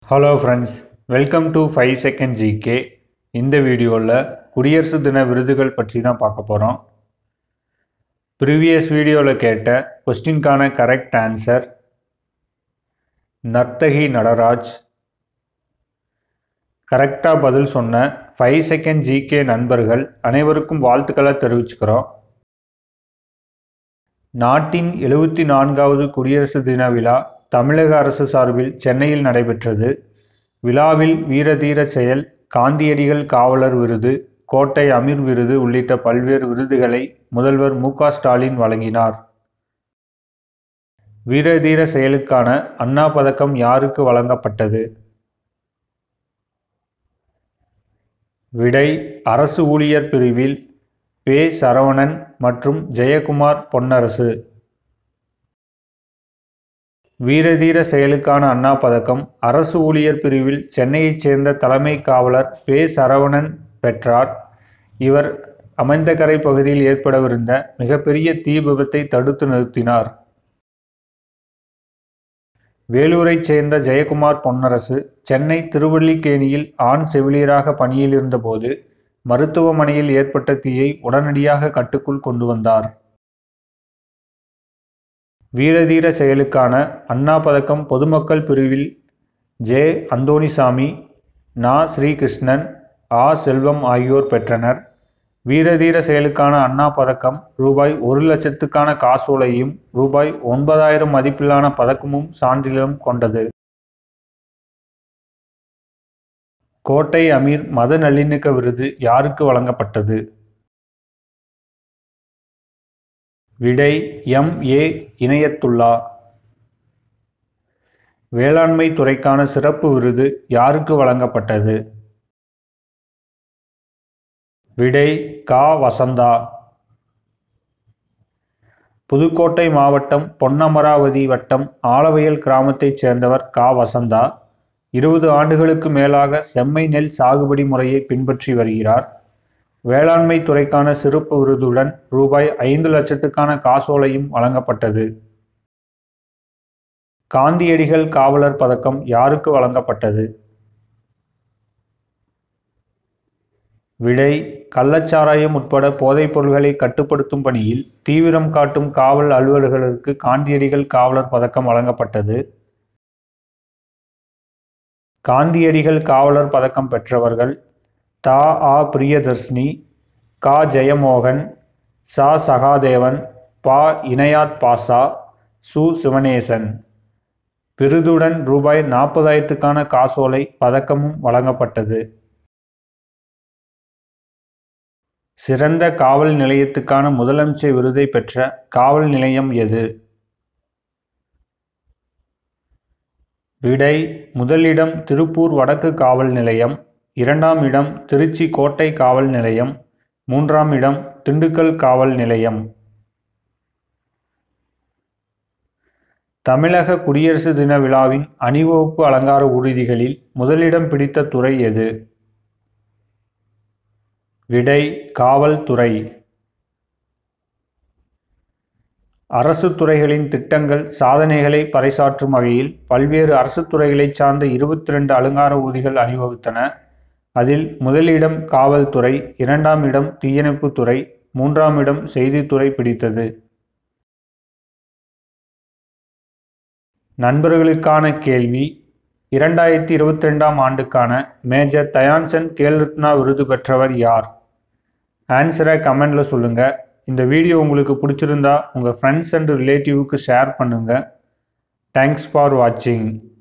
hello friends welcome to five second GK இந்த வீடியோவில் குடியரசு தின விருதுகள் பற்றி தான் பார்க்க போகிறோம் ப்ரீவியஸ் வீடியோவில் கேட்ட கொஸ்டின்கான கரெக்ட் ஆன்சர் நர்த்தகி நடராஜ் கரெக்டாக பதில் சொன்ன ஃபைவ் செகண்ட் ஜிகே நண்பர்கள் அனைவருக்கும் வாழ்த்துக்களை தெரிவிச்சுக்கிறோம் நாட்டின் எழுபத்தி நான்காவது குடியரசு தின விழா தமிழக அரசு சார்பில் சென்னையில் நடைபெற்றது விழாவில் வீரதீர செயல் காந்தியடிகள் காவலர் விருது கோட்டை அமீர் விருது உள்ளிட்ட பல்வேறு விருதுகளை முதல்வர் மு க ஸ்டாலின் வழங்கினார் வீரதீர செயலுக்கான அண்ணா பதக்கம் யாருக்கு வழங்கப்பட்டது விடை அரசு ஊழியர் பிரிவில் பே சரவணன் மற்றும் ஜெயக்குமார் பொன்னரசு வீரதீர செயலுக்கான அண்ணா பதக்கம் அரசு ஊழியர் பிரிவில் சென்னையைச் சேர்ந்த தலைமை காவலர் பே சரவணன் பெற்றார் இவர் அமைந்தகரை பகுதியில் ஏற்படவிருந்த மிகப்பெரிய தீ விபத்தை தடுத்து நிறுத்தினார் வேலூரைச் சேர்ந்த ஜெயக்குமார் பொன்னரசு சென்னை திருவல்லிக்கேணியில் ஆண் செவிலியராக பணியில் இருந்தபோது மருத்துவமனையில் ஏற்பட்ட தீயை உடனடியாக கட்டுக்குள் கொண்டு வந்தார் வீரதீர செயலுக்கான அண்ணா பதக்கம் பொதுமக்கள் பிரிவில் ஜே அந்தோணிசாமி நா ஸ்ரீகிருஷ்ணன் ஆ செல்வம் ஆகியோர் பெற்றனர் வீரதீர செயலுக்கான அண்ணா பதக்கம் ரூபாய் ஒரு லட்சத்துக்கான காசோலையும் ரூபாய் ஒன்பதாயிரம் மதிப்பிலான பதக்கமும் சான்றிதழும் கொண்டது கோட்டை அமீர் மத நல்லிணக்க விருது யாருக்கு வழங்கப்பட்டது விடை எம் ஏ இணையத்துல்லா வேளாண்மை துறைக்கான சிறப்பு விருது யாருக்கு வழங்கப்பட்டது விடை கா வசந்தா புதுக்கோட்டை மாவட்டம் பொன்னமராவதி வட்டம் ஆலவயல் கிராமத்தைச் சேர்ந்தவர் கா வசந்தா இருபது ஆண்டுகளுக்கு மேலாக செம்மை நெல் சாகுபடி முறையை பின்பற்றி வருகிறார் வேளாண்மை துறைக்கான சிறப்பு விருதுடன் ரூபாய் ஐந்து லட்சத்துக்கான காசோலையும் வழங்கப்பட்டது காந்தியடிகள் காவலர் பதக்கம் யாருக்கு வழங்கப்பட்டது விடை கள்ளச்சாராயம் உட்பட போதைப் பொருள்களை கட்டுப்படுத்தும் பணியில் தீவிரம் காட்டும் காவல் அலுவலர்களுக்கு காந்தியடிகள் காவலர் பதக்கம் வழங்கப்பட்டது காந்தியடிகள் காவலர் பதக்கம் பெற்றவர்கள் தா ஆ பிரியதர்ஷினி கா ஜெயமோகன் சா சகாதேவன் பா இணையாத் பாசா சு சிவனேசன் விருதுடன் ரூபாய் நாற்பதாயிரத்துக்கான காசோலை பதக்கமும் வழங்கப்பட்டது சிறந்த காவல் நிலையத்துக்கான முதலமைச்சர் விருதை பெற்ற காவல் நிலையம் எது விடை முதலிடம் திருப்பூர் வடக்கு காவல் நிலையம் இரண்டாம் இடம் திருச்சி கோட்டை காவல் நிலையம் மூன்றாம் இடம் திண்டுக்கல் காவல் நிலையம் தமிழக குடியரசு தின விழாவின் அணிவகுப்பு அலங்கார ஊர்திகளில் முதலிடம் பிடித்த துறை எது விடை காவல்துறை அரசு துறைகளின் திட்டங்கள் சாதனைகளை பறைசாற்றும் வகையில் பல்வேறு அரசு துறைகளைச் சார்ந்த இருபத்தி ரெண்டு அலங்கார ஊர்திகள் அணிவகுத்தன அதில் முதலிடம் காவல்துறை இரண்டாம் இடம் தீயணைப்புத்துறை மூன்றாம் இடம் செய்தித்துறை பிடித்தது நண்பர்களுக்கான கேள்வி இரண்டாயிரத்தி இருபத்தி ரெண்டாம் ஆண்டுக்கான மேஜர் தயான்சந்த் கேல்ரத்னா விருது பெற்றவர் யார் ஆன்சரை கமெண்டில் சொல்லுங்கள் இந்த வீடியோ உங்களுக்கு பிடிச்சிருந்தா உங்கள் ஃப்ரெண்ட்ஸ் அண்ட் ரிலேட்டிவ்க்கு ஷேர் பண்ணுங்கள் தேங்க்ஸ் ஃபார் வாட்சிங்